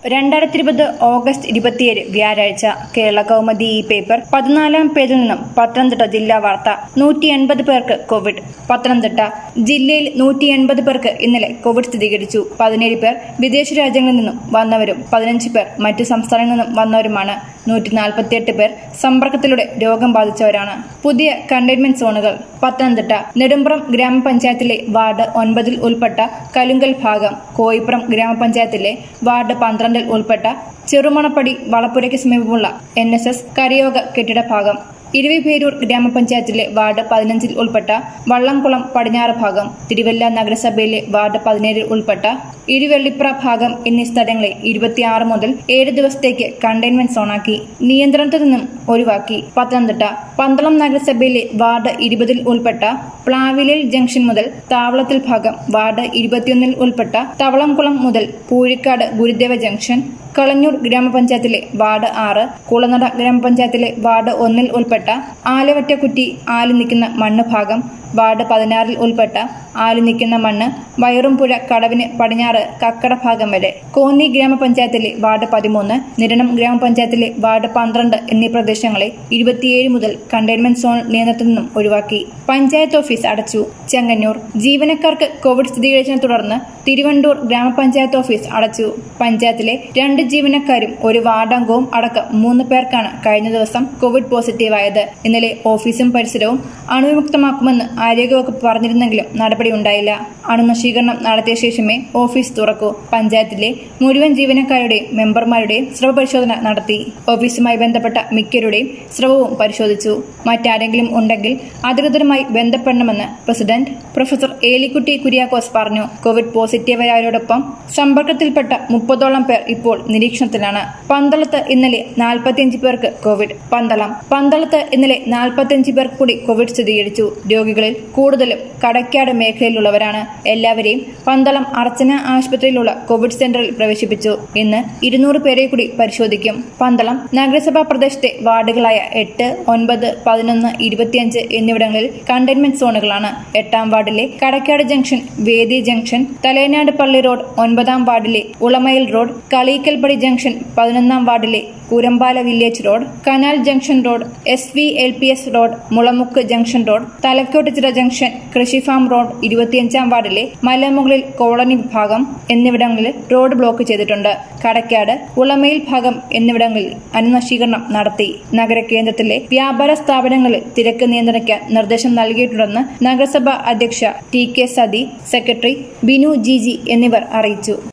രണ്ടായിരത്തി ഇരുപത് ഓഗസ്റ്റ് ഇരുപത്തിയേഴ് വ്യാഴാഴ്ച കേരള കൗമുദി ഈ പേപ്പർ പതിനാലാം പേജിൽ നിന്നും പത്തനംതിട്ട ജില്ലാ വാർത്ത നൂറ്റി എൺപത് പേർക്ക് കോവിഡ് പത്തനംതിട്ട ജില്ലയിൽ നൂറ്റി എൺപത് പേർക്ക് ഇന്നലെ കോവിഡ് സ്ഥിരീകരിച്ചു പതിനേഴ് പേർ വിദേശ രാജ്യങ്ങളിൽ നിന്നും വന്നവരും പതിനഞ്ച് പേർ മറ്റു സംസ്ഥാനങ്ങളിൽ നിന്നും വന്നവരുമാണ് നൂറ്റി നാൽപ്പത്തിയെട്ട് പേർ സമ്പർക്കത്തിലൂടെ രോഗം ബാധിച്ചവരാണ് പുതിയ കണ്ടെയ്ൻമെന്റ് സോണുകൾ പത്തനംതിട്ട നെടുമ്പ്രം ഗ്രാമപഞ്ചായത്തിലെ വാർഡ് ഒൻപതിൽ ഉൾപ്പെട്ട കലുങ്കൽ ഭാഗം കോയിപ്പുറം ഗ്രാമപഞ്ചായത്തിലെ വാർഡ് പന്ത്രണ്ടിൽ ഉൾപ്പെട്ട ചെറുമണപ്പടി വളപ്പുരയ്ക്ക് സമീപമുള്ള എൻ എസ് എസ് കരയോഗ കെട്ടിട ഭാഗം ഇരുവിപേരൂർ ഗ്രാമപഞ്ചായത്തിലെ വാർഡ് പതിനഞ്ചിൽ ഉൾപ്പെട്ട വള്ളംകുളം പടിഞ്ഞാറ് ഭാഗം തിരുവല്ല നഗരസഭയിലെ വാർഡ് പതിനേഴിൽ ഉൾപ്പെട്ട ഇരുവെള്ളിപ്ര ഭാഗം എന്നീ സ്ഥലങ്ങളെ ഇരുപത്തിയാറ് മുതൽ ഏഴ് ദിവസത്തേക്ക് കണ്ടെയ്ൻമെന്റ് സോണാക്കി നിയന്ത്രണത്തിൽ നിന്നും ഒഴിവാക്കി പത്തനംതിട്ട പന്തളം നഗരസഭയിലെ വാർഡ് ഇരുപതിൽ ഉൾപ്പെട്ട പ്ലാവിലേൽ ജംഗ്ഷൻ മുതൽ താവളത്തിൽ ഭാഗം വാർഡ് ഇരുപത്തിയൊന്നിൽ ഉൾപ്പെട്ട തവളംകുളം മുതൽ പൂഴിക്കാട് ഗുരുദേവ ജംഗ്ഷൻ കളഞ്ഞൂർ ഗ്രാമപഞ്ചായത്തിലെ വാർഡ് ആറ് കുളനട ഗ്രാമപഞ്ചായത്തിലെ വാർഡ് ഒന്നിൽ ഉൾപ്പെട്ട ആലവറ്റക്കുറ്റി ആലി നിൽക്കുന്ന മണ്ണ് ഭാഗം വാർഡ് പതിനാറിൽ ഉൾപ്പെട്ട ആലി നിൽക്കുന്ന മണ്ണ് വയറുംപുഴ കടവിന് പടിഞ്ഞാറ് കക്കട ഭാഗം വരെ കോന്നി ഗ്രാമപഞ്ചായത്തിലെ വാർഡ് പതിമൂന്ന് നിരണം ഗ്രാമപഞ്ചായത്തിലെ വാർഡ് പന്ത്രണ്ട് എന്നീ പ്രദേശങ്ങളെ ഇരുപത്തിയേഴ് മുതൽ കണ്ടെയ്ൻമെന്റ് സോൺ നിയന്ത്രണത്തിൽ നിന്നും ഒഴിവാക്കി പഞ്ചായത്ത് ഓഫീസ് അടച്ചു ചെങ്ങന്നൂർ ജീവനക്കാർക്ക് കോവിഡ് സ്ഥിരീകരിച്ചതിനെ തുടർന്ന് തിരുവണ്ടൂർ ഗ്രാമപഞ്ചായത്ത് ഓഫീസ് അടച്ചു പഞ്ചായത്തിലെ രണ്ട് ജീവനക്കാരും ഒരു വാർഡംഗവും അടക്കം മൂന്ന് പേർക്കാണ് കഴിഞ്ഞ ദിവസം കോവിഡ് പോസിറ്റീവായത് ഇന്നലെ ഓഫീസും പരിസരവും അണുവിമുക്തമാക്കുമെന്ന് ആരോഗ്യവകുപ്പ് പറഞ്ഞിരുന്നെങ്കിലും നടപടിയുണ്ടായില്ല അണുനശീകരണം നടത്തിയ ശേഷമേ ഓഫീസ് തുറക്കൂ പഞ്ചായത്തിലെ മുഴുവൻ ജീവനക്കാരുടെയും മെമ്പർമാരുടെയും സ്രവ പരിശോധന നടത്തി ഓഫീസുമായി ബന്ധപ്പെട്ട മിക്കരുടെയും സ്രവവും പരിശോധിച്ചു മറ്റാരെങ്കിലും ഉണ്ടെങ്കിൽ അധികൃതരുമായി ബന്ധപ്പെടണമെന്ന് പ്രസിഡന്റ് പ്രൊഫസർ ഏലിക്കുട്ടി കുര്യാക്കോസ് പറഞ്ഞു കോവിഡ് പോസിറ്റീവായവരോടൊപ്പം സമ്പർക്കത്തിൽപ്പെട്ട മുപ്പതോളം പേർ ഇപ്പോൾ നിരീക്ഷണത്തിലാണ് പന്തളത്ത് ഇന്നലെ നാൽപ്പത്തിയഞ്ച് പേർക്ക് കോവിഡ് പന്തളം പന്തളത്ത് ഇന്നലെ നാൽപ്പത്തിയഞ്ച് പേർക്ക് കൂടി കോവിഡ് സ്ഥിരീകരിച്ചു രോഗികളിൽ കൂടുതലും കടക്കാട് മേഖലയിലുള്ളവരാണ് എല്ലാവരെയും പന്തളം അർച്ചന ആശുപത്രിയിലുള്ള കോവിഡ് സെന്ററിൽ പ്രവേശിപ്പിച്ചു ഇന്ന് ഇരുന്നൂറ് പേരെ കൂടി പരിശോധിക്കും പന്തളം നഗരസഭാ പ്രദേശത്തെ വാർഡുകളായ എട്ട് ഒൻപത് പതിനൊന്ന് ഇരുപത്തിയഞ്ച് എന്നിവിടങ്ങളിൽ കണ്ടെയ്ൻമെന്റ് സോണുകളാണ് എട്ടാം വാർഡിലെ Kadakkad junction Vedi junction Thalenad Palli road ഒൻപതാം വാർഡിലെ ഉളമയിൽ റോഡ് കളീക്കൽപ്പടി ജംഗ്ഷൻ പതിനൊന്നാം വാർഡിലെ Koorampala village road canal junction road S V L P S road Mulamukku junction road Thalakkottuchira junction കൃഷിഫാം റോഡ് ഇരുപത്തിയഞ്ചാം വാർഡിലെ മലമുകളിൽ കോളനി വിഭാഗം എന്നിവിടങ്ങളിൽ റോഡ് ബ്ലോക്ക് ചെയ്തിട്ടുണ്ട് കടക്കാട് ഉളമയിൽ ഭാഗം എന്നിവിടങ്ങളിൽ അണുനശീകരണം നടത്തി നഗരകേന്ദ്രത്തിലെ വ്യാപാര സ്ഥാപനങ്ങളിൽ തിരക്ക് നിയന്ത്രിക്കാൻ നിർദ്ദേശം നൽകിയിട്ടുണ്ടെന്ന് നഗരസഭ അധ്യക്ഷ T K Sathi secretary Binu G G എന്നിവർ അറിയിച്ചു